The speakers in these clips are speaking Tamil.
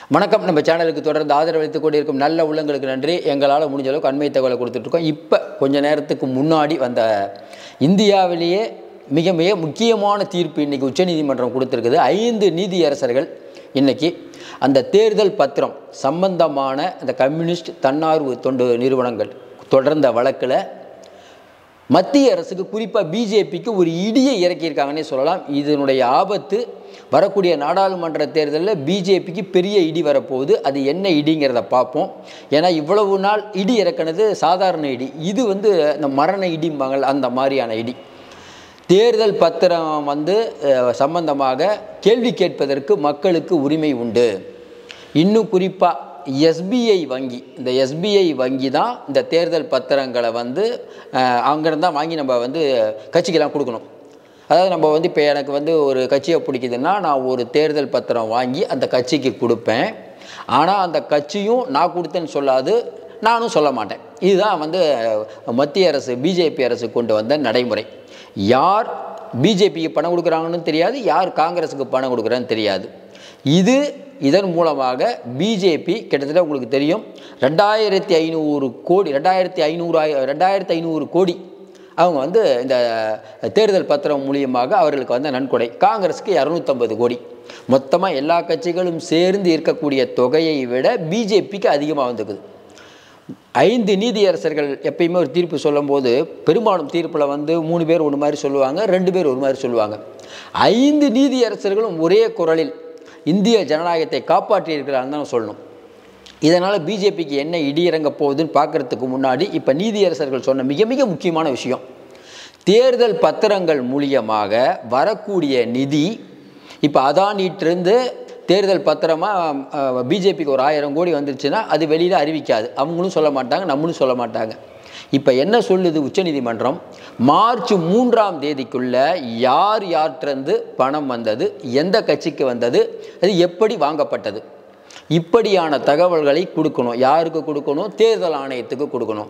வணக்கம் நம்ம சேனலுக்கு தொடர்ந்து ஆதரவளித்து கொண்டிருக்கும் நல்ல உள்ளங்களுக்கு நன்றி எங்களால் முடிஞ்ச அளவுக்கு அண்மை தகவலை கொடுத்துட்ருக்கோம் இப்போ கொஞ்ச நேரத்துக்கு முன்னாடி வந்த இந்தியாவிலேயே மிக மிக முக்கியமான தீர்ப்பு இன்றைக்கி உச்சநீதிமன்றம் கொடுத்துருக்குது ஐந்து நீதியரசர்கள் இன்னைக்கு அந்த தேர்தல் பத்திரம் சம்பந்தமான அந்த கம்யூனிஸ்ட் தன்னார்வ தொண்டு நிறுவனங்கள் தொடர்ந்த வழக்கில் மத்திய அரசுக்கு குறிப்பாக பிஜேபிக்கு ஒரு இடியை இறக்கியிருக்காங்கன்னே சொல்லலாம் இதனுடைய ஆபத்து வரக்கூடிய நாடாளுமன்ற தேர்தலில் பிஜேபிக்கு பெரிய இடி வரப்போகுது அது என்ன இடிங்கிறத பார்ப்போம் ஏன்னா இவ்வளவு நாள் இடி இறக்குனது சாதாரண இடி இது வந்து இந்த மரண இடிம்பாங்கள் அந்த மாதிரியான இடி தேர்தல் பத்திரம் வந்து அஹ், சம்பந்தமாக கேள்வி கேட்பதற்கு மக்களுக்கு உரிமை உண்டு இன்னும் குறிப்பாக எஸ்பிஐ வங்கி இந்த எஸ்பிஐ வங்கி தான் இந்த தேர்தல் பத்திரங்களை வந்து அங்கேருந்து தான் வாங்கி நம்ம வந்து கட்சிக்கெல்லாம் கொடுக்கணும் அதாவது நம்ம வந்து இப்போ எனக்கு வந்து ஒரு கட்சியை பிடிக்குதுன்னா நான் ஒரு தேர்தல் பத்திரம் வாங்கி அந்த கட்சிக்கு கொடுப்பேன் ஆனால் அந்த கட்சியும் நான் கொடுத்தேன்னு சொல்லாது நானும் சொல்ல மாட்டேன் இதுதான் வந்து மத்திய அரசு பிஜேபி அரசு கொண்டு வந்த நடைமுறை யார் பிஜேபிக்கு பணம் கொடுக்குறாங்கன்னு தெரியாது யார் காங்கிரஸுக்கு பணம் கொடுக்குறான்னு தெரியாது இது இதன் மூலமாக பிஜேபி கிட்டத்தட்ட உங்களுக்கு தெரியும் ரெண்டாயிரத்தி ஐநூறு கோடி ரெண்டாயிரத்தி ஐநூறு ரெண்டாயிரத்தி ஐநூறு கோடி அவங்க வந்து இந்த தேர்தல் பத்திரம் மூலியமாக அவர்களுக்கு வந்த நன்கொடை காங்கிரஸுக்கு இரநூத்தம்பது கோடி மொத்தமாக எல்லா கட்சிகளும் சேர்ந்து இருக்கக்கூடிய தொகையை விட பிஜேபிக்கு அதிகமாக வந்துக்குது ஐந்து நீதியரசர்கள் எப்பயுமே ஒரு தீர்ப்பு சொல்லும்போது பெரும்பாலும் தீர்ப்பில் வந்து மூணு பேர் ஒரு மாதிரி சொல்லுவாங்க ரெண்டு பேர் ஒரு மாதிரி சொல்லுவாங்க ஐந்து நீதியரசர்களும் ஒரே குரலில் இந்திய ஜனநாயகத்தை காப்பாற்றியிருக்கிறாங்கன்னு தான் சொல்லணும் இதனால் பிஜேபிக்கு என்ன இடி இறங்க போகுதுன்னு பார்க்குறதுக்கு முன்னாடி இப்போ நீதியரசர்கள் சொன்ன மிக மிக முக்கியமான விஷயம் தேர்தல் பத்திரங்கள் மூலியமாக வரக்கூடிய நிதி இப்போ அதானிட்டிருந்து தேர்தல் பத்திரமாக பிஜேபிக்கு ஒரு ஆயிரம் கோடி வந்துருச்சுன்னா அது வெளியில் அறிவிக்காது அவங்களும் சொல்ல மாட்டாங்க நம்மளும் சொல்ல மாட்டாங்க இப்போ என்ன சொல்லுது உச்சநீதிமன்றம் மார்ச் மூன்றாம் தேதிக்குள்ள யார் யார்கிட்டருந்து பணம் வந்தது எந்த கட்சிக்கு வந்தது அது எப்படி வாங்கப்பட்டது இப்படியான தகவல்களை கொடுக்கணும் யாருக்கு கொடுக்கணும் தேர்தல் ஆணையத்துக்கு கொடுக்கணும்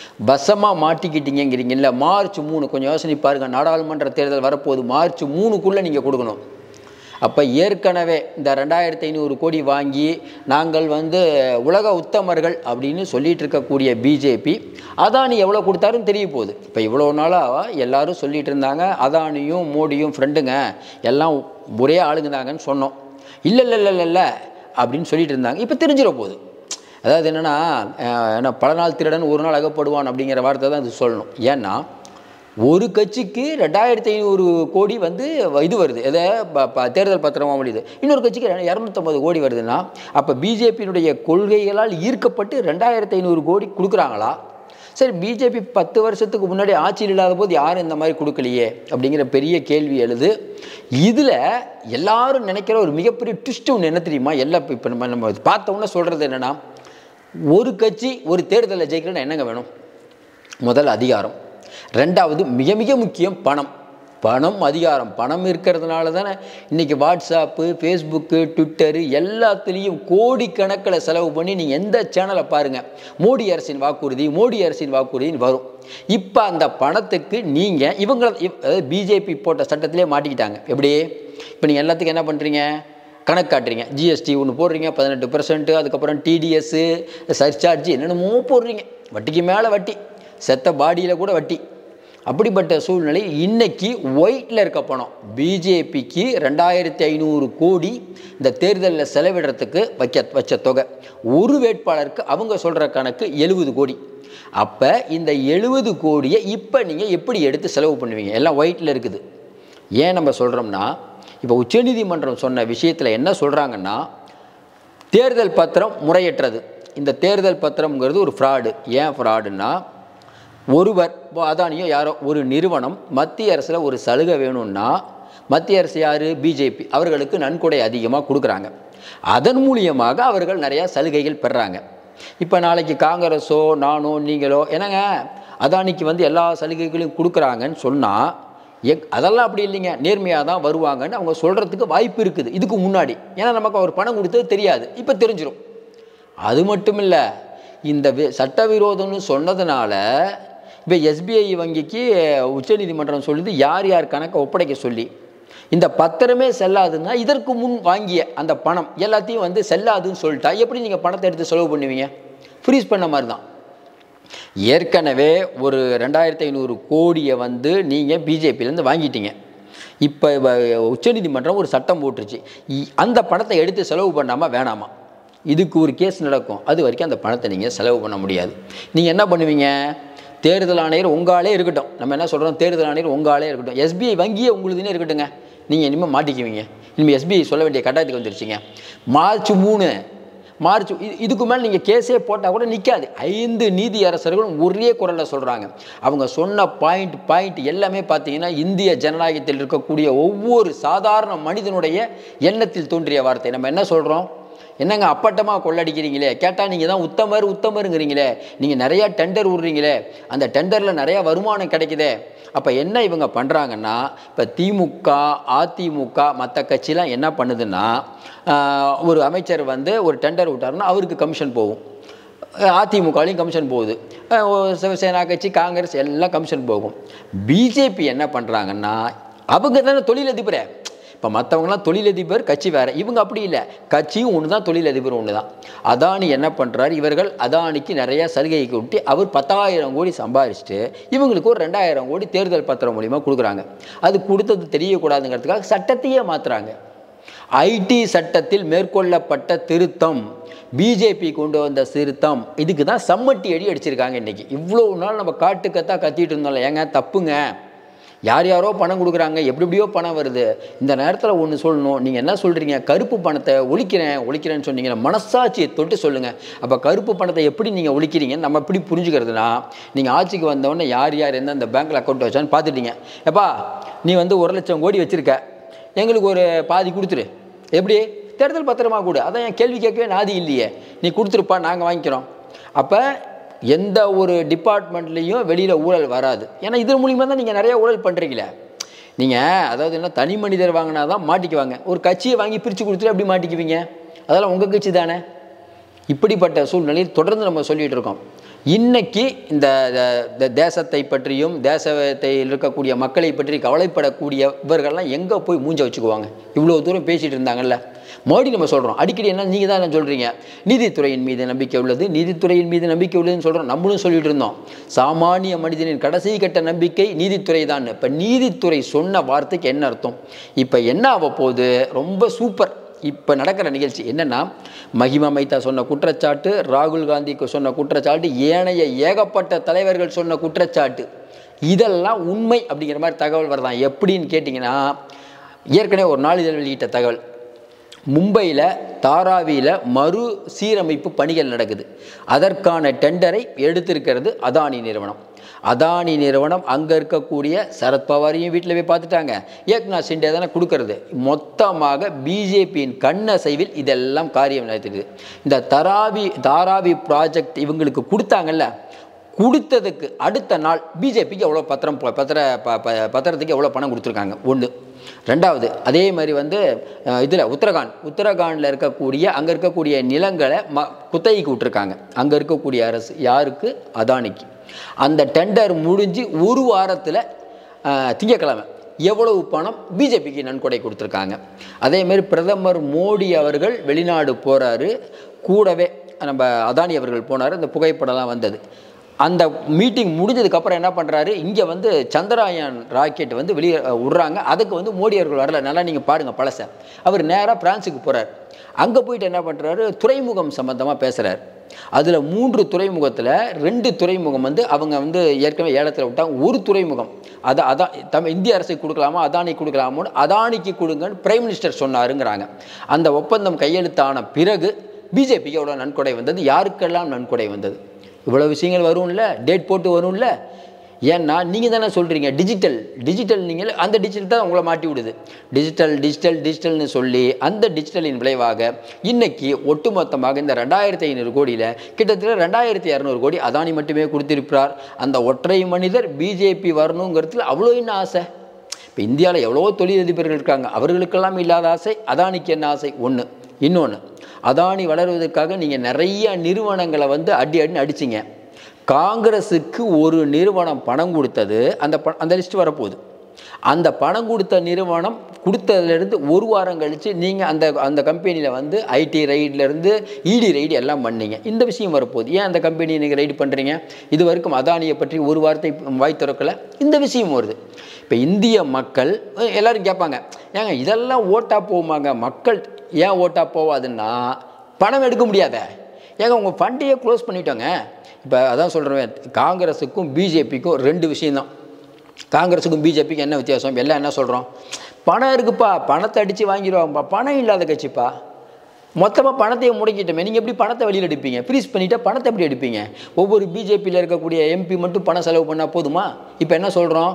வசமாக மாட்டிக்கிட்டீங்கிறீங்கல்ல மார்ச் மூணு கொஞ்சம் யோசனை பாருங்கள் நாடாளுமன்ற தேர்தல் வரப்போகுது மார்ச் மூணுக்குள்ளே நீங்கள் கொடுக்கணும் அப்போ ஏற்கனவே இந்த ரெண்டாயிரத்தி ஐநூறு கோடி வாங்கி நாங்கள் வந்து உலக உத்தமர்கள் அப்படின்னு சொல்லிட்டு இருக்கக்கூடிய பிஜேபி அதானி எவ்வளோ கொடுத்தாருன்னு தெரிய போகுது இப்போ இவ்வளோ நாளாக எல்லாரும் சொல்லிட்டு இருந்தாங்க அதானியும் மோடியும் ஃப்ரெண்டுங்க எல்லாம் ஒரே ஆளுங்கதாங்கன்னு சொன்னோம் இல்லை இல்லை இல்லை இல்லை இல்லை அப்படின்னு சொல்லிட்டு இருந்தாங்க இப்போ தெரிஞ்சிட போகுது அதாவது என்னென்னா ஏன்னா பல நாள் திருடன் ஒரு நாள் அகப்படுவான் அப்படிங்கிற வார்த்தை தான் இது சொல்லணும் ஏன்னா ஒரு கட்சிக்கு ரெண்டாயிரத்தி ஐநூறு கோடி வந்து இது வருது எதை ப- ப- தேர்தல் பத்திரமா முடியுது இன்னொரு கட்சிக்கு இரநூத்தம்பது கோடி வருதுன்னா அப்போ பிஜேபியினுடைய கொள்கைகளால் ஈர்க்கப்பட்டு ரெண்டாயிரத்தி ஐநூறு கோடி கொடுக்குறாங்களா சரி பிஜேபி பத்து வருஷத்துக்கு முன்னாடி ஆட்சியில் இல்லாத போது யாரும் இந்த மாதிரி கொடுக்கலையே அப்படிங்கிற பெரிய கேள்வி எழுது இதில் எல்லாரும் நினைக்கிற ஒரு மிகப்பெரிய ட்விஸ்ட் ஒன்று என்ன தெரியுமா எல்லாம் இப்போ நம்ம நம்ம பார்த்த உடனே சொல்கிறது என்னென்னா ஒரு கட்சி ஒரு தேர்தலில் ஜெயிக்கணும்னா என்னங்க வேணும் முதல் அதிகாரம் ரெண்டாவது மிக மிக முக்கியம் பணம் பணம் அதிகாரம் பணம் இருக்கிறதுனால தானே இன்றைக்கி வாட்ஸ்அப்பு ஃபேஸ்புக்கு ட்விட்டரு எல்லாத்துலேயும் கோடிக்கணக்கில் செலவு பண்ணி நீங்கள் எந்த சேனலை பாருங்கள் மோடி அரசின் வாக்குறுதி மோடி அரசின் வாக்குறுதின்னு வரும் இப்போ அந்த பணத்துக்கு நீங்கள் இவங்கள இவ்- அதாவது பிஜேபி போட்ட சட்டத்திலே மாட்டிக்கிட்டாங்க எப்படி இப்போ நீங்கள் எல்லாத்துக்கும் என்ன பண்ணுறீங்க கணக்கு காட்டுறீங்க ஜிஎஸ்டி ஒன்று போடுறீங்க பதினெட்டு பர்சன்ட்டு அதுக்கப்புறம் டிடிஎஸ்ஸு சர்சார்ஜ் என்னென்னமோ போடுறீங்க வட்டிக்கு மேலே வட்டி செத்த பாடியில் கூட வட்டி அப்படிப்பட்ட சூழ்நிலை இன்னைக்கு ஒயிட்டில் இருக்க பணம் பிஜேபிக்கு ரெண்டாயிரத்தி ஐநூறு கோடி இந்த தேர்தலில் செலவிடுறதுக்கு வைக்க வச்ச தொகை ஒரு வேட்பாளருக்கு அவங்க சொல்கிற கணக்கு எழுபது கோடி அப்போ இந்த எழுபது கோடியை இப்போ நீங்கள் எப்படி எடுத்து செலவு பண்ணுவீங்க எல்லாம் ஒயிட்டில் இருக்குது ஏன் நம்ம சொல்கிறோம்னா இப்போ உச்சநீதிமன்றம் சொன்ன விஷயத்தில் என்ன சொல்கிறாங்கன்னா தேர்தல் பத்திரம் முறையற்றது இந்த தேர்தல் பத்திரம்ங்கிறது ஒரு ஃப்ராடு ஏன் ஃப்ராடுன்னா ஒருவர் இப்போ அதானியோ யாரோ ஒரு நிறுவனம் மத்திய அரசில் ஒரு சலுகை வேணும்னா மத்திய அரசு யார் பிஜேபி அவர்களுக்கு நன்கொடை அதிகமாக கொடுக்குறாங்க அதன் மூலியமாக அவர்கள் நிறையா சலுகைகள் பெறுறாங்க இப்போ நாளைக்கு காங்கிரஸோ நானோ நீங்களோ என்னங்க அதானிக்கு வந்து எல்லா சலுகைகளையும் கொடுக்குறாங்கன்னு சொன்னால் எக் அதெல்லாம் அப்படி இல்லைங்க நேர்மையாக தான் வருவாங்கன்னு அவங்க சொல்கிறதுக்கு வாய்ப்பு இருக்குது இதுக்கு முன்னாடி ஏன்னா நமக்கு அவர் பணம் கொடுத்தது தெரியாது இப்போ தெரிஞ்சிடும் அது மட்டும் இல்லை இந்த வி- சட்டவிரோதம்னு சொன்னதுனால இப்போ எஸ்பிஐ வங்கிக்கு உச்சநீதிமன்றம் சொல்லுது யார் யார் கணக்கை ஒப்படைக்க சொல்லி இந்த பத்திரமே செல்லாதுன்னா இதற்கு முன் வாங்கிய அந்த பணம் எல்லாத்தையும் வந்து செல்லாதுன்னு சொல்லிட்டா எப்படி நீங்கள் பணத்தை எடுத்து செலவு பண்ணுவீங்க ஃப்ரீஸ் பண்ண மாதிரி தான் ஏற்கனவே ஒரு ரெண்டாயிரத்தி ஐநூறு கோடியை வந்து நீங்கள் பிஜேபியிலேருந்து வாங்கிட்டீங்க இப்போ உச்சநீதிமன்றம் ஒரு சட்டம் போட்டுருச்சு இ- அந்த பணத்தை எடுத்து செலவு பண்ணாமல் வேணாமா இதுக்கு ஒரு கேஸ் நடக்கும் அது வரைக்கும் அந்த பணத்தை நீங்கள் செலவு பண்ண முடியாது நீங்கள் என்ன பண்ணுவீங்க தேர்தல் ஆணையர் உங்காலே இருக்கட்டும் நம்ம என்ன சொல்கிறோம் தேர்தல் ஆணையர் உங்காலே இருக்கட்டும் எஸ்பிஐ வங்கியே உங்களுதுன்னே இருக்கட்டுங்க நீங்கள் இனிமேல் மாட்டிக்குவீங்க இனிமேல் எஸ்பிஐ சொல்ல வேண்டிய கட்டாயத்துக்கு வந்துருச்சிங்க மார்ச் மூணு மார்ச் இது- இதுக்கு மேலே நீங்கள் கேஸே போட்டால் கூட நிற்காது ஐந்து நீதி அரசர்களும் ஒரே குரலில் சொல்கிறாங்க அவங்க சொன்ன பாயிண்ட் பாயிண்ட் எல்லாமே பார்த்தீங்கன்னா இந்திய ஜனநாயகத்தில் இருக்கக்கூடிய ஒவ்வொரு சாதாரண மனிதனுடைய எண்ணத்தில் தோன்றிய வார்த்தை நம்ம என்ன சொல்கிறோம் என்னங்க அப்பட்டமாக கொள்ளடிக்கிறீங்களே கேட்டால் நீங்கள் தான் உத்தமர் உத்தமருங்கிறீங்களே நீங்கள் நிறையா டெண்டர் விடுறீங்களே அந்த டெண்டரில் நிறையா வருமானம் கிடைக்குதே அப்போ என்ன இவங்க பண்ணுறாங்கன்னா இப்போ திமுக அதிமுக மற்ற கட்சிலாம் என்ன பண்ணுதுன்னா ஆஹ், ஒரு அமைச்சர் வந்து ஒரு டெண்டர் விட்டாருன்னா அவருக்கு கமிஷன் போகும் அதிமுகலையும் கமிஷன் போகுது அஹ் ஒரு சிவசேனா கட்சி காங்கிரஸ் எல்லாம் கமிஷன் போகும் பிஜேபி என்ன பண்ணுறாங்கன்னா அவங்க தானே தொழிலதிபரே இப்போ மற்றவங்களாம் தொழிலதிபர் கட்சி வேறு இவங்க அப்படி இல்லை கட்சியும் ஒன்று தான் தொழிலதிபர் ஒன்று தான் அதானி என்ன பண்ணுறாரு இவர்கள் அதானிக்கு நிறைய சலுகையை கொட்டி அவர் பத்தாயிரம் கோடி சம்பாரிச்சுட்டு இவங்களுக்கு ஒரு ரெண்டாயிரம் கோடி தேர்தல் பத்திரம் மூலிமா கொடுக்குறாங்க அது கொடுத்தது தெரியக்கூடாதுங்கிறதுக்காக சட்டத்தையே மாற்றுறாங்க ஐடி சட்டத்தில் மேற்கொள்ளப்பட்ட திருத்தம் பிஜேபி கொண்டு வந்த திருத்தம் இதுக்கு தான் சம்மட்டி அடி அடிச்சிருக்காங்க இன்னைக்கு இவ்வளோ நாள் நம்ம காட்டுக்கத்தான் கத்திட்டு இருந்தோம்ல ஏங்க தப்புங்க யார் யாரோ பணம் கொடுக்குறாங்க எப்படி எப்படியோ பணம் வருது இந்த நேரத்தில் ஒன்று சொல்லணும் நீங்கள் என்ன சொல்கிறீங்க கருப்பு பணத்தை ஒழிக்கிறேன் ஒழிக்கிறேன்னு சொன்னீங்கன்னா மனசாட்சியை தொட்டு சொல்லுங்கள் அப்போ கருப்பு பணத்தை எப்படி நீங்கள் ஒழிக்கிறீங்கன்னு நம்ம எப்படி புரிஞ்சுக்கிறதுனா நீங்கள் ஆட்சிக்கு வந்தவொடனே யார் யார் எந்த அந்த பேங்க்கில் அக்கௌண்ட் வச்சான்னு பார்த்துட்டீங்க எப்பா நீ வந்து ஒரு லட்சம் கோடி வச்சுருக்க எங்களுக்கு ஒரு பாதி கொடுத்துரு எப்படி தேர்தல் பத்திரமா கொடு அதான் என் கேள்வி கேட்கவே நாதி இல்லையே நீ கொடுத்துருப்பா நாங்கள் வாங்கிக்கிறோம் அப்போ எந்த ஒரு டிபார்ட்மெண்ட்லேயும் வெளியில் ஊழல் வராது ஏன்னா இதன் மூலிமா தான் நீங்கள் நிறைய ஊழல் பண்ணுறீங்களே நீங்கள் அதாவது என்ன தனி மனிதர் வாங்கினா தான் மாட்டிக்குவாங்க ஒரு கட்சியை வாங்கி பிரித்து கொடுத்துட்டு எப்படி மாட்டிக்குவீங்க அதெல்லாம் உங்கள் கட்சி தானே இப்படிப்பட்ட சூழ்நிலையில் தொடர்ந்து நம்ம சொல்லிட்டு இருக்கோம் இன்னைக்கு இந்த த- த- தேசத்தை பற்றியும் தேசத்தில் இருக்கக்கூடிய மக்களை பற்றி கவலைப்படக்கூடிய இவர்கள்லாம் எங்கே போய் மூஞ்ச வச்சுக்குவாங்க இவ்வளோ தூரம் பேசிகிட்டு இருந்தாங்கல்ல மறுபடி நம்ம சொல்கிறோம் அடிக்கடி என்ன நீங்கள் தான் என்ன சொல்கிறீங்க நீதித்துறையின் மீது நம்பிக்கை உள்ளது நீதித்துறையின் மீது நம்பிக்கை உள்ளதுன்னு சொல்கிறோம் நம்மளும் சொல்லிட்டு இருந்தோம் சாமானிய மனிதனின் கடைசி கட்ட நம்பிக்கை நீதித்துறை தான் இப்போ நீதித்துறை சொன்ன வார்த்தைக்கு என்ன அர்த்தம் இப்போ என்ன ஆக போகுது ரொம்ப சூப்பர் இப்போ நடக்கிற நிகழ்ச்சி என்னென்னா மகிமா மைத்தா சொன்ன குற்றச்சாட்டு ராகுல் காந்திக்கு சொன்ன குற்றச்சாட்டு ஏனைய ஏகப்பட்ட தலைவர்கள் சொன்ன குற்றச்சாட்டு இதெல்லாம் உண்மை அப்படிங்கிற மாதிரி தகவல் வருதான் எப்படின்னு கேட்டிங்கன்னா ஏற்கனவே ஒரு நாளிதழ் வெளியிட்ட தகவல் மும்பையில் தாராவியில் மறு சீரமைப்பு பணிகள் நடக்குது அதற்கான டெண்டரை எடுத்திருக்கிறது அதானி நிறுவனம் அதானி நிறுவனம் அங்கே இருக்கக்கூடிய சரத்பவாரையும் வீட்டில் போய் பார்த்துட்டாங்க ஏக்நாத் சிண்டே தானே கொடுக்கறது மொத்தமாக பிஜேபியின் கண்ணசைவில் இதெல்லாம் காரியம் நடத்திடுது இந்த தராவி தாராவி ப்ராஜெக்ட் இவங்களுக்கு கொடுத்தாங்கல்ல கொடுத்ததுக்கு அடுத்த நாள் பிஜேபிக்கு எவ்வளோ பத்திரம் ப- பத்திர ப- ப- பத்திரத்துக்கு எவ்வளோ பணம் கொடுத்துருக்காங்க ஒன்று ரெண்டாவது அதே மாதிரி வந்து இதில் உத்தரகாண்ட் உத்தரகாண்டில் இருக்கக்கூடிய அங்கே இருக்கக்கூடிய நிலங்களை ம குத்தகைக்கு விட்டுருக்காங்க அங்கே இருக்கக்கூடிய அரசு யாருக்கு அதானிக்கு அந்த டெண்டர் முடிஞ்சு ஒரு வாரத்தில் திங்கக்கிழமை எவ்வளவு பணம் பிஜேபிக்கு நன்கொடை கொடுத்துருக்காங்க அதேமாரி பிரதமர் மோடி அவர்கள் வெளிநாடு போகிறாரு கூடவே நம்ம அதானி அவர்கள் போனார் இந்த புகைப்படம்லாம் வந்தது அந்த மீட்டிங் முடிஞ்சதுக்கப்புறம் என்ன பண்ணுறாரு இங்கே வந்து சந்திராயன் ராக்கெட் வந்து வெளியே அஹ், விட்றாங்க அதுக்கு வந்து மோடி அவர்கள் வரல நல்லா நீங்கள் பாருங்கள் பழச அவர் நேராக பிரான்ஸுக்கு போகிறார் அங்கே போயிட்டு என்ன பண்ணுறாரு துறைமுகம் சம்மந்தமாக பேசுகிறார் அதில் மூன்று துறைமுகத்தில் ரெண்டு துறைமுகம் வந்து அவங்க வந்து ஏற்கனவே ஏலத்தில் விட்டாங்க ஒரு துறைமுகம் அதை அதான் தம் இந்திய அரசுக்கு கொடுக்கலாமா அதானி கொடுக்கலாமோன்னு அதானிக்கு கொடுங்கன்னு பிரைம் மினிஸ்டர் சொன்னாருங்கிறாங்க அந்த ஒப்பந்தம் கையெழுத்தான பிறகு பிஜேபிக்கு எவ்வளோ நன்கொடை வந்தது யாருக்கெல்லாம் நன்கொடை வந்தது இவ்வளோ விஷயங்கள் வரும்ல டேட் போட்டு வரும்ல ஏன்னா நீங்கள் தானே சொல்கிறீங்க டிஜிட்டல் டிஜிட்டல் நீங்கள் அந்த டிஜிட்டல் தான் உங்களை மாட்டி விடுது டிஜிட்டல் டிஜிட்டல் டிஜிட்டல்னு சொல்லி அந்த டிஜிட்டலின் விளைவாக இன்னைக்கு ஒட்டுமொத்தமாக இந்த ரெண்டாயிரத்தி ஐநூறு கோடியில் கிட்டத்தட்ட ரெண்டாயிரத்தி இரநூறு கோடி அதானி மட்டுமே கொடுத்திருக்கிறார் அந்த ஒற்றை மனிதர் பிஜேபி வரணுங்கிறதுல அவ்வளோ என்ன ஆசை இப்போ இந்தியாவில் எவ்வளோ தொழிலதிபர்கள் இருக்காங்க அவர்களுக்கெல்லாம் இல்லாத ஆசை அதானிக்கு என்ன ஆசை ஒன்று இன்னொன்று அதானி வளருவதற்காக நீங்கள் நிறைய நிறுவனங்களை வந்து அடி அடின்னு அடிச்சிங்க காங்கிரஸுக்கு ஒரு நிறுவனம் பணம் கொடுத்தது அந்த ப அந்த லிஸ்ட் வரப்போகுது அந்த பணம் கொடுத்த நிறுவனம் கொடுத்ததுலேருந்து ஒரு வாரம் கழித்து நீங்கள் அந்த அந்த கம்பெனியில் வந்து ஐடி ரைட்லேருந்து இடி ரைடு எல்லாம் பண்ணீங்க இந்த விஷயம் வரப்போகுது ஏன் அந்த கம்பெனியை நீங்கள் ரைடு பண்ணுறீங்க இது வரைக்கும் அதானியை பற்றி ஒரு வார்த்தை வாய் திறக்கலை இந்த விஷயம் வருது இப்போ இந்திய மக்கள் அஹ், எல்லாரும் கேட்பாங்க ஏங்க இதெல்லாம் ஓட்டாக போகுமாங்க மக்கள் ஏன் ஓட்டாக போவாதுன்னா பணம் எடுக்க முடியாத ஏங்க உங்கள் ஃபண்டையே க்ளோஸ் பண்ணிட்டோங்க இப்போ அதான் சொல்கிறேன் காங்கிரஸுக்கும் பிஜேபிக்கும் ரெண்டு விஷயம்தான் காங்கிரஸுக்கும் பிஜேபிக்கும் என்ன வித்தியாசம் எல்லாம் என்ன சொல்கிறோம் பணம் இருக்குப்பா பணத்தை அடித்து வாங்கிடுவாங்கப்பா பணம் இல்லாத கட்சிப்பா மொத்தமாக பணத்தையே முடக்கிட்டோமே நீங்கள் எப்படி பணத்தை வெளியில் எடுப்பீங்க ஃப்ரீஸ் பண்ணிட்டா பணத்தை எப்படி எடுப்பீங்க ஒவ்வொரு பிஜேபியில் இருக்கக்கூடிய எம்பி மட்டும் பணம் செலவு பண்ணால் போதுமா இப்போ என்ன சொல்கிறோம்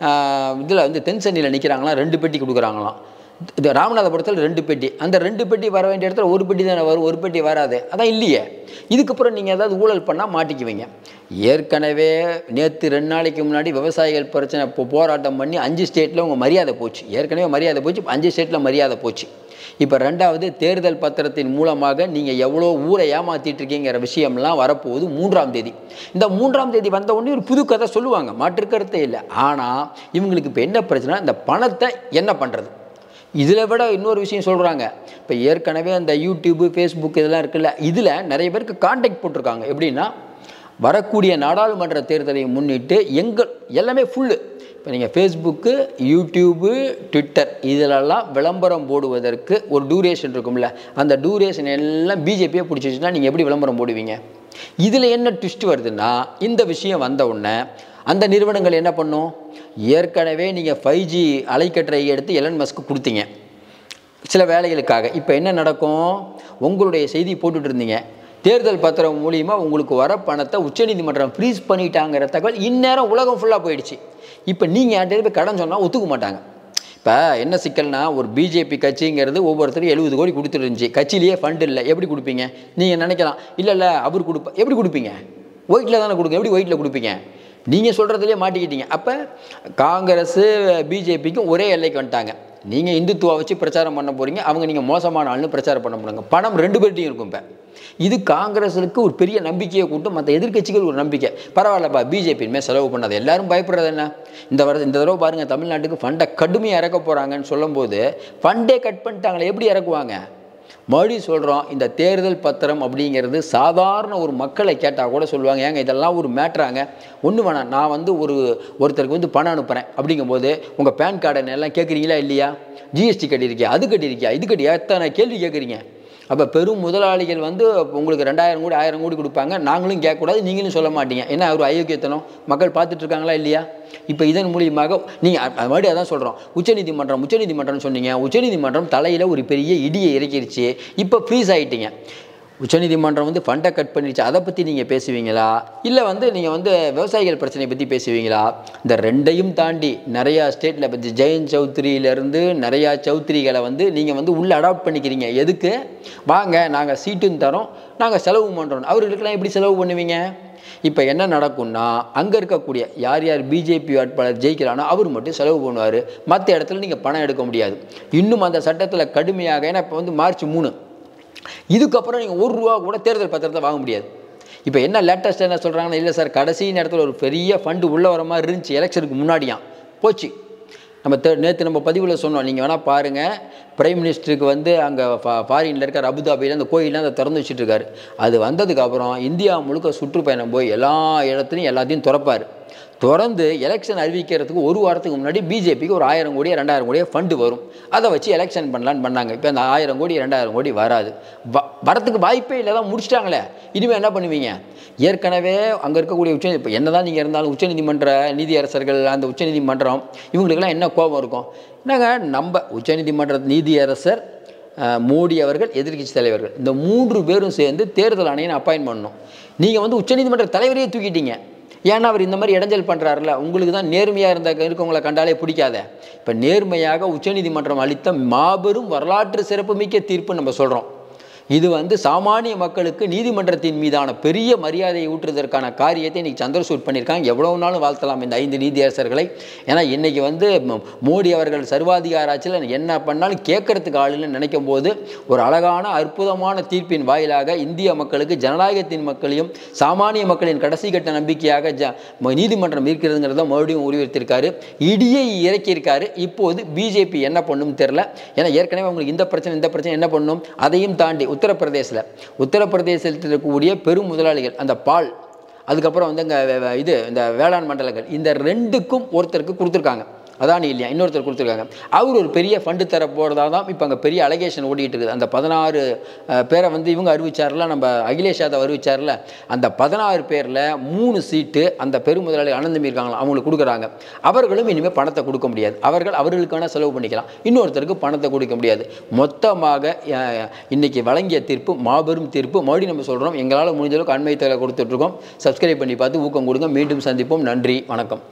இதில் வந்து தென்சென்னையில் நிற்கிறாங்களாம் ரெண்டு பெட்டி கொடுக்குறாங்களாம் இது ராமநாதபுரத்தில் ரெண்டு பெட்டி அந்த ரெண்டு பெட்டி வர வேண்டிய இடத்துல ஒரு பெட்டி தானே வரும் ஒரு பெட்டி வராது அதான் இல்லையே இதுக்கப்புறம் நீங்கள் ஏதாவது ஊழல் பண்ணால் மாட்டிக்குவீங்க ஏற்கனவே நேற்று ரெண்டு நாளைக்கு முன்னாடி விவசாயிகள் பிரச்சனை இப்போ போராட்டம் பண்ணி அஞ்சு ஸ்டேட்டில் உங்கள் மரியாதை போச்சு ஏற்கனவே மரியாதை போச்சு இப்ப அஞ்சு ஸ்டேட்டில் மரியாதை போச்சு இப்போ ரெண்டாவது தேர்தல் பத்திரத்தின் மூலமாக நீங்கள் எவ்வளோ ஊரை ஏமாத்திட்டு இருக்கீங்கிற விஷயம்லாம் வரப்போகுது மூன்றாம் தேதி இந்த மூன்றாம் தேதி வந்த உடனே ஒரு புது கதை சொல்லுவாங்க மாற்றுக்கருத்தே இல்லை ஆனால் இவங்களுக்கு இப்போ என்ன பிரச்சனை இந்த பணத்தை என்ன பண்ணுறது இதில் விட இன்னொரு விஷயம் சொல்கிறாங்க இப்போ ஏற்கனவே அந்த யூடியூப்பு ஃபேஸ்புக் இதெல்லாம் இருக்குல்ல இதில் நிறைய பேருக்கு காண்டாக்ட் போட்டிருக்காங்க எப்படின்னா வரக்கூடிய நாடாளுமன்ற தேர்தலை முன்னிட்டு எங்கள் எல்லாமே ஃபுல்லு இப்போ நீங்கள் ஃபேஸ்புக்கு யூடியூபு ட்விட்டர் இதிலெல்லாம் விளம்பரம் போடுவதற்கு ஒரு டூரேஷன் இருக்கும்ல அந்த டூரேஷன் எல்லாம் பிஜேபியை பிடிச்சிச்சுன்னா நீங்கள் எப்படி விளம்பரம் போடுவீங்க இதில் என்ன ட்விஸ்ட் வருதுன்னா இந்த விஷயம் வந்த உடனே அந்த நிறுவனங்கள் என்ன பண்ணும் ஏற்கனவே நீங்கள் ஃபைவ் ஜி அலைக்கற்றை எடுத்து எலன் மஸ்க்கு கொடுத்தீங்க சில வேலைகளுக்காக இப்போ என்ன நடக்கும் உங்களுடைய செய்தி போட்டுட்டு இருந்தீங்க தேர்தல் பத்திரம் மூலியமா உங்களுக்கு வர பணத்தை உச்சநீதிமன்றம் ஃப்ரீஸ் பண்ணிட்டாங்கிற தகவல் இந்நேரம் உலகம் ஃபுல்லாக போயிடுச்சு இப்போ நீங்கள் யார்கிட்ட போய் கடன் சொன்னால் ஒத்துக்க மாட்டாங்க இப்போ என்ன சிக்கல்னா ஒரு பிஜேபி கட்சிங்கிறது ஒவ்வொருத்தரும் எழுபது கோடி கொடுத்துட்டு இருந்துச்சு கட்சியிலேயே ஃபண்ட் இல்லை எப்படி கொடுப்பீங்க நீங்கள் நினைக்கலாம் இல்லை இல்லை அவர் கொடுப்ப எப்படி கொடுப்பீங்க ஒயிட்டில் தானே கொடுங்க எப்படி ஒயிட்டில் கொடுப்பீங்க நீங்கள் சொல்கிறதுலேயே மாட்டிக்கிட்டீங்க அப்போ காங்கிரஸு பிஜேபிக்கும் ஒரே எல்லைக்கு வந்துட்டாங்க நீங்கள் இந்துத்துவா வச்சு பிரச்சாரம் பண்ண போகிறீங்க அவங்க நீங்கள் மோசமான ஆள்னு பிரச்சாரம் பண்ண போகிறாங்க பணம் ரெண்டு பேர்ட்டையும் இருக்கும் இப்போ இது காங்கிரஸுக்கு ஒரு பெரிய நம்பிக்கையை கூட்டும் மற்ற எதிர்க்கட்சிகள் ஒரு நம்பிக்கை பரவாயில்லப்பா பிஜேபி மேல் செலவு பண்ணாது எல்லாரும் பயப்படுறது என்ன இந்த வர இந்த தடவை பாருங்கள் தமிழ்நாட்டுக்கு ஃபண்டை கடுமையாக இறக்க போகிறாங்கன்னு சொல்லும்போது ஃபண்டே கட் பண்ணிட்டாங்களே எப்படி இறக்குவாங்க மறுபடியும் சொல்கிறோம் இந்த தேர்தல் பத்திரம் அப்படிங்கிறது சாதாரண ஒரு மக்களை கேட்டால் கூட சொல்லுவாங்க ஏங்க இதெல்லாம் ஒரு மேட்ராங்க ஒன்று வேணாம் நான் வந்து ஒரு ஒருத்தருக்கு வந்து பணம் அனுப்புகிறேன் அப்படிங்கும்போது உங்கள் பேன் கார்டை எல்லாம் கேட்குறீங்களா இல்லையா ஜிஎஸ்டி கட்டியிருக்கியா அது கட்டியிருக்கியா இது கட்டி எத்தனை கேள்வி கேட்குறீங்க அப்போ பெரும் முதலாளிகள் வந்து உங்களுக்கு ரெண்டாயிரம் கோடி ஆயிரம் கோடி கொடுப்பாங்க நாங்களும் கேட்கக்கூடாது நீங்களும் சொல்ல மாட்டீங்க என்ன ஒரு அயோக்கியத்தனம் மக்கள் பார்த்துட்டு இருக்காங்களா இல்லையா இப்போ இதன் மூலியமாக நீங்கள் அது மாதிரி அதான் சொல்கிறோம் உச்சநீதிமன்றம் உச்சநீதிமன்றம் சொன்னீங்க உச்சநீதிமன்றம் தலையில் ஒரு பெரிய இடியை இறக்கிருச்சு இப்போ ஃப்ரீஸ் ஆகிட்டீங்க உச்சநீதிமன்றம் வந்து ஃபண்டை கட் பண்ணிடுச்சு அதை பற்றி நீங்கள் பேசுவீங்களா இல்லை வந்து நீங்கள் வந்து விவசாயிகள் பிரச்சனையை பற்றி பேசுவீங்களா இந்த ரெண்டையும் தாண்டி நிறையா ஸ்டேட்டில் இப்போ ஜெயந்த் சௌத்ரியிலேருந்து நிறையா சௌத்ரிகளை வந்து நீங்கள் வந்து உள்ளே அடாப்ட் பண்ணிக்கிறீங்க எதுக்கு வாங்க நாங்கள் சீட்டும் தரோம் நாங்கள் செலவு பண்ணுறோம் அவர்களுக்கெல்லாம் எப்படி செலவு பண்ணுவீங்க இப்போ என்ன நடக்கும்னா அங்கே இருக்கக்கூடிய யார் யார் பிஜேபி வேட்பாளர் ஜெயிக்கிறானோ அவர் மட்டும் செலவு பண்ணுவார் மற்ற இடத்துல நீங்கள் பணம் எடுக்க முடியாது இன்னும் அந்த சட்டத்தில் கடுமையாக ஏன்னா இப்போ வந்து மார்ச் மூணு இதுக்கப்புறம் நீங்கள் ஒரு ரூபா கூட தேர்தல் பத்திரத்தை வாங்க முடியாது இப்போ என்ன லேட்டஸ்ட் என்ன சொல்கிறாங்கன்னா இல்லை சார் கடைசி நேரத்தில் ஒரு பெரிய ஃபண்டு உள்ளே வர மாதிரி இருந்துச்சு எலெக்ஷனுக்கு முன்னாடியாம் போச்சு நம்ம தே நேற்று நம்ம பதிவில் சொன்னோம் நீங்கள் வேணால் பாருங்கள் பிரைம் மினிஸ்டருக்கு வந்து அங்கே ஃபா ஃபாரினில் இருக்கார் அபுதாபியில் அந்த கோயிலாம் அதை திறந்து வச்சுட்டு இருக்காரு அது வந்ததுக்கப்புறம் இந்தியா முழுக்க சுற்றுப்பயணம் போய் எல்லா இடத்துலையும் எல்லாத்தையும் திறப்பார் திறந்து எலெக்ஷன் அறிவிக்கிறதுக்கு ஒரு வாரத்துக்கு முன்னாடி பிஜேபிக்கு ஒரு ஆயிரம் கோடி ரெண்டாயிரம் கோடியே ஃபண்டு வரும் அதை வச்சு எலெக்ஷன் பண்ணலான்னு பண்ணாங்க இப்போ அந்த ஆயிரம் கோடி ரெண்டாயிரம் கோடி வராது வ வரத்துக்கு வாய்ப்பே இல்லை தான் முடிச்சிட்டாங்களே இனிமேல் என்ன பண்ணுவீங்க ஏற்கனவே அங்கே இருக்கக்கூடிய உச்ச இப்போ என்ன தான் நீங்கள் இருந்தாலும் உச்சநீதிமன்ற நீதியரசர்கள் அந்த உச்சநீதிமன்றம் இவங்களுக்கெல்லாம் என்ன கோபம் இருக்கும் என்னங்க நம்ம உச்சநீதிமன்ற நீதியரசர் அஹ், மோடி அவர்கள் எதிர்க்கட்சி தலைவர்கள் இந்த மூன்று பேரும் சேர்ந்து தேர்தல் ஆணையம் அப்பாயின் பண்ணணும் நீங்கள் வந்து உச்சநீதிமன்ற தலைவரையே தூக்கிட்டீங்க ஏன்னா அவர் இந்த மாதிரி இடைஞ்சல் பண்ணுறாருல உங்களுக்கு தான் நேர்மையாக இருந்த இருக்கவங்களை கண்டாலே பிடிக்காத இப்போ நேர்மையாக உச்சநீதிமன்றம் அளித்த மாபெரும் வரலாற்று சிறப்புமிக்க தீர்ப்பு நம்ம சொல்கிறோம் இது வந்து சாமானிய மக்களுக்கு நீதிமன்றத்தின் மீதான பெரிய மரியாதையை ஊற்றுவதற்கான காரியத்தை இன்னைக்கு சந்திரசூட் பண்ணியிருக்காங்க எவ்வளவு நாளும் வாழ்த்தலாம் இந்த ஐந்து நீதியரசர்களை ஏன்னா இன்னைக்கு வந்து ம- மோடி அவர்கள் சர்வாதிகார ஆட்சியில் என்ன பண்ணாலும் கேட்கறதுக்கு ஆளுன்னு நினைக்கும் போது ஒரு அழகான அற்புதமான தீர்ப்பின் வாயிலாக இந்திய மக்களுக்கு ஜனநாயகத்தின் மக்களையும் சாமானிய மக்களின் கடைசி கட்ட நம்பிக்கையாக ஜ ம- நீதிமன்றம் இருக்கிறதுங்கிறத மறுபடியும் உருவெடுத்திருக்காரு இடியை இறக்கியிருக்காரு இப்போது பிஜேபி என்ன பண்ணும் தெரில ஏன்னா ஏற்கனவே உங்களுக்கு இந்த பிரச்சனை இந்த பிரச்சனை என்ன பண்ணும் அதையும் தாண்டி உத்தரப்பிரதேசில் உத்தரப்பிரதேசத்தில் இருக்கக்கூடிய பெரும் முதலாளிகள் அந்த பால் அதுக்கப்புறம் வந்து இங்கே இது இந்த வேளாண் மண்டலங்கள் இந்த ரெண்டுக்கும் ஒருத்தருக்கு கொடுத்துருக்காங்க அதானி இல்லையா இன்னொருத்தர் கொடுத்துருக்காங்க அவர் ஒரு பெரிய ஃபண்டு தர போகிறதா தான் இப்போ அங்கே பெரிய அலகேஷன் ஓடிட்டு இருக்குது அந்த பதினாறு அஹ், பேரை வந்து இவங்க அறிவிச்சார்ல நம்ம அகிலேஷ் யாதவ் அறிவிச்சார்ல அந்த பதினாறு பேரில் மூணு சீட்டு அந்த பெருமுதலாளி ஆனந்தமி இருக்காங்களா அவங்களுக்கு கொடுக்குறாங்க அவர்களும் இனிமேல் பணத்தை கொடுக்க முடியாது அவர்கள் அவர்களுக்கான செலவு பண்ணிக்கலாம் இன்னொருத்தருக்கு பணத்தை கொடுக்க முடியாது மொத்தமாக அஹ், இன்னைக்கு வழங்கிய தீர்ப்பு மாபெரும் தீர்ப்பு மறுபடியும் நம்ம சொல்கிறோம் எங்களால் முடிஞ்ச அளவுக்கு அண்மை தகவலை கொடுத்துட்ருக்கோம் சப்ஸ்கிரைப் பண்ணி பார்த்து ஊக்கம் கொடுங்க மீண்டும் சந்திப்போம் நன்றி வணக்கம்